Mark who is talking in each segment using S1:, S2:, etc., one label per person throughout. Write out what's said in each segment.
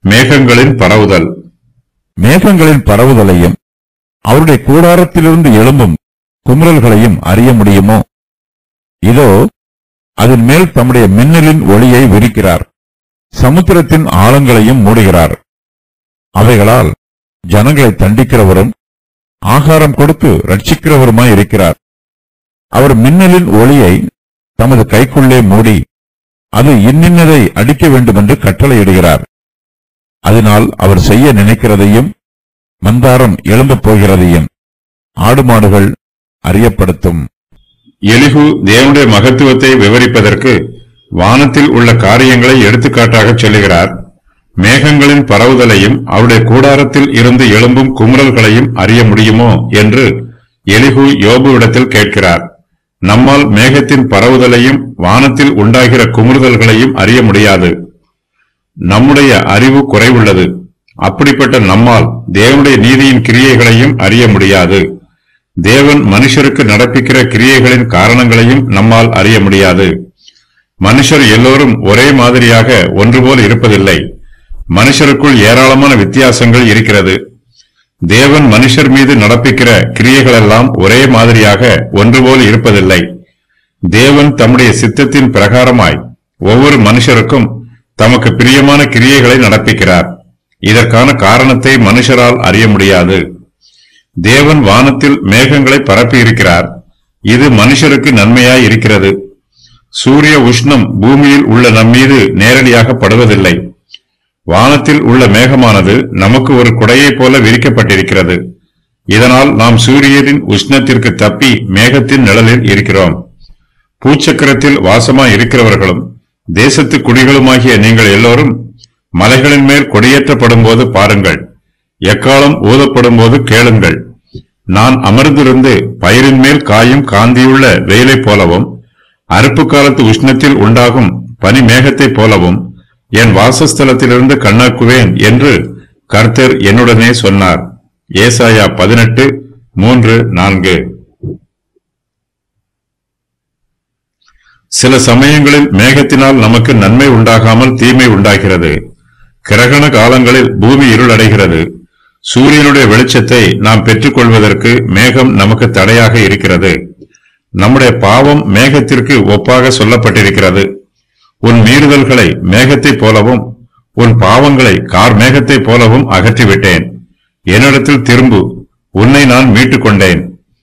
S1: மேகங்களின் பரவுதல்
S2: மேகங்களின் பரவுதலையும் அவருடைய கூடாரத்திலிருந்து எழும்பும் குமுறல்களையும் அறிய முடியுமோ இதோ அதன் மேல் தம்முடைய மின்னலின் ஒளியை விரிக்கிறார் சமுத்திரத்தின் ஆழங்களையும் மூடுகிறார் அவைகளால் ஜனங்களை தண்டிக்கிறவரும் ஆகாரம் கொடுத்து ரட்சிக்கிறவருமாய் இருக்கிறார் அவர் மின்னலின் ஒளியை தமது கைக்குள்ளே மூடி அது இன்னின்னதை அடிக்க வேண்டுமென்று கட்டளையிடுகிறார் அதனால் அவர் செய்ய நினைக்கிறதையும் மந்தாரம் எழும்பப் போகிறதையும் ஆடு மாடுகள் அறியப்படுத்தும்
S1: எலிகு தேவனுடைய மகத்துவத்தை விவரிப்பதற்கு வானத்தில் உள்ள காரியங்களை எடுத்துக்காட்டாக சொல்லுகிறார் மேகங்களின் பரவுதலையும் அவருடைய கூடாரத்தில் இருந்து எழும்பும் குமுறல்களையும் அறிய முடியுமோ என்று எலிகு யோபுவிடத்தில் கேட்கிறார் நம்மால் மேகத்தின் பரவுதலையும் வானத்தில் உண்டாகிற குமுறுதல்களையும் அறிய முடியாது நம்முடைய அறிவு குறைவுள்ளது அப்படிப்பட்ட நம்மால் தேவனுடைய நீதியின் கிரியைகளையும் அறிய முடியாது தேவன் மனுஷருக்கு நடப்பிக்கிற கிரியைகளின் காரணங்களையும் நம்மால் அறிய முடியாது மனுஷர் எல்லோரும் ஒரே மாதிரியாக ஒன்று போல் இருப்பதில்லை மனுஷருக்குள் ஏராளமான வித்தியாசங்கள் இருக்கிறது தேவன் மனுஷர் மீது நடப்பிக்கிற கிரியைகளெல்லாம் ஒரே மாதிரியாக ஒன்று போல் இருப்பதில்லை தேவன் தம்முடைய சித்தத்தின் பிரகாரமாய் ஒவ்வொரு மனுஷருக்கும் தமக்கு பிரியமான கிரியைகளை நடப்பிக்கிறார் இதற்கான காரணத்தை மனுஷரால் அறிய முடியாது தேவன் வானத்தில் மேகங்களை பரப்பி இருக்கிறார் இது மனுஷருக்கு நன்மையாய் இருக்கிறது சூரிய உஷ்ணம் பூமியில் உள்ள நம்மீது நேரடியாக படுவதில்லை வானத்தில் உள்ள மேகமானது நமக்கு ஒரு குடையைப் போல விரிக்கப்பட்டிருக்கிறது இதனால் நாம் சூரியனின் உஷ்ணத்திற்கு தப்பி மேகத்தின் நிழலில் இருக்கிறோம் பூச்சக்கரத்தில் வாசமாய் இருக்கிறவர்களும் தேசத்து குடிகளுமாகிய நீங்கள் எல்லோரும் மலைகளின் மேல் கொடியேற்றப்படும் போது பாருங்கள் எக்காலம் ஊதப்படும் போது கேளுங்கள் நான் அமர்ந்திருந்து பயிரின் மேல் காயும் காந்தியுள்ள வெயிலைப் போலவும் அறுப்பு காலத்து உஷ்ணத்தில் உண்டாகும் பனி மேகத்தைப் போலவும் என் வாசஸ்தலத்திலிருந்து கண்ணாக்குவேன் என்று கர்த்தர் என்னுடனே சொன்னார் ஏசாயா பதினெட்டு மூன்று நான்கு சில சமயங்களில் மேகத்தினால் நமக்கு நன்மை உண்டாகாமல் தீமை உண்டாகிறது கிரகண காலங்களில் பூமி இருளடைகிறது சூரியனுடைய வெளிச்சத்தை நாம் பெற்றுக்கொள்வதற்கு மேகம் நமக்கு தடையாக இருக்கிறது நம்முடைய பாவம் மேகத்திற்கு ஒப்பாக சொல்லப்பட்டிருக்கிறது உன் மீறுதல்களை மேகத்தைப் போலவும் உன் பாவங்களை கார் மேகத்தைப் போலவும் அகற்றிவிட்டேன் என்னிடத்தில் திரும்பு உன்னை நான் மீட்டுக் கொண்டேன்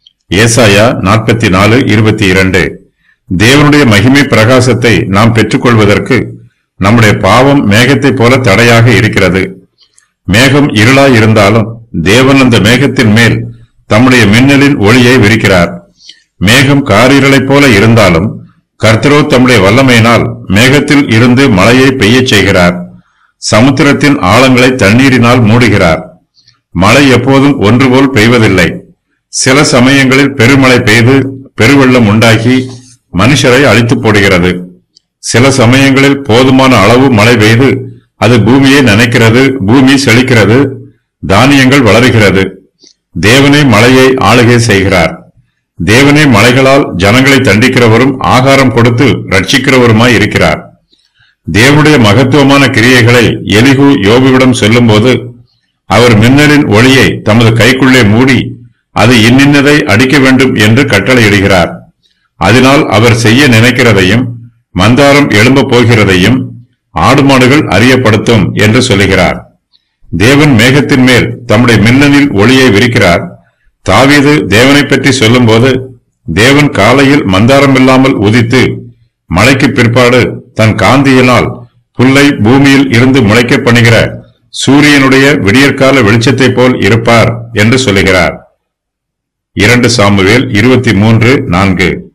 S1: ஏசாயா நாற்பத்தி நாலு இருபத்தி இரண்டு தேவனுடைய மகிமை பிரகாசத்தை நாம் பெற்றுக்கொள்வதற்கு நம்முடைய பாவம் மேகத்தைப் போல தடையாக இருக்கிறது மேகம் இருளாய் இருந்தாலும் தேவன் அந்த மேகத்தின் மேல் தம்முடைய மின்னலின் ஒளியை விரிக்கிறார் மேகம் காரிருளைப் போல இருந்தாலும் கர்த்தரோ தம்முடைய வல்லமையினால் மேகத்தில் இருந்து மழையை பெய்யச் செய்கிறார் சமுத்திரத்தின் ஆழங்களை தண்ணீரினால் மூடுகிறார் மழை எப்போதும் ஒன்று போல் பெய்வதில்லை சில சமயங்களில் பெருமழை பெய்து பெருவெள்ளம் உண்டாகி மனுஷரை அழித்துப் போடுகிறது சில சமயங்களில் போதுமான அளவு மழை பெய்து அது பூமியை நனைக்கிறது பூமி செழிக்கிறது தானியங்கள் வளருகிறது தேவனே மழையை ஆளுகை செய்கிறார் தேவனே மலைகளால் ஜனங்களை தண்டிக்கிறவரும் ஆகாரம் கொடுத்து ரட்சிக்கிறவருமாய் இருக்கிறார் தேவனுடைய மகத்துவமான கிரியைகளை எலிகு யோபுவிடம் சொல்லும்போது அவர் மின்னலின் ஒளியை தமது கைக்குள்ளே மூடி அது இன்னின்னதை அடிக்க வேண்டும் என்று கட்டளையிடுகிறார் அதனால் அவர் செய்ய நினைக்கிறதையும் மந்தாரம் எழும்பப் போகிறதையும் ஆடு மாடுகள் அறியப்படுத்தும் என்று சொல்லுகிறார் தேவன் மேகத்தின் மேல் தம்முடைய மின்னலில் ஒளியை விரிக்கிறார் தாவீது தேவனை பற்றி சொல்லும்போது தேவன் காலையில் மந்தாரம் இல்லாமல் உதித்து மழைக்கு பிற்பாடு தன் காந்தியினால் புல்லை பூமியில் இருந்து முளைக்க பண்ணுகிற சூரியனுடைய விடியற்கால வெளிச்சத்தைப் போல் இருப்பார் என்று சொல்லுகிறார் இரண்டு சாமுவேல் இருபத்தி மூன்று நான்கு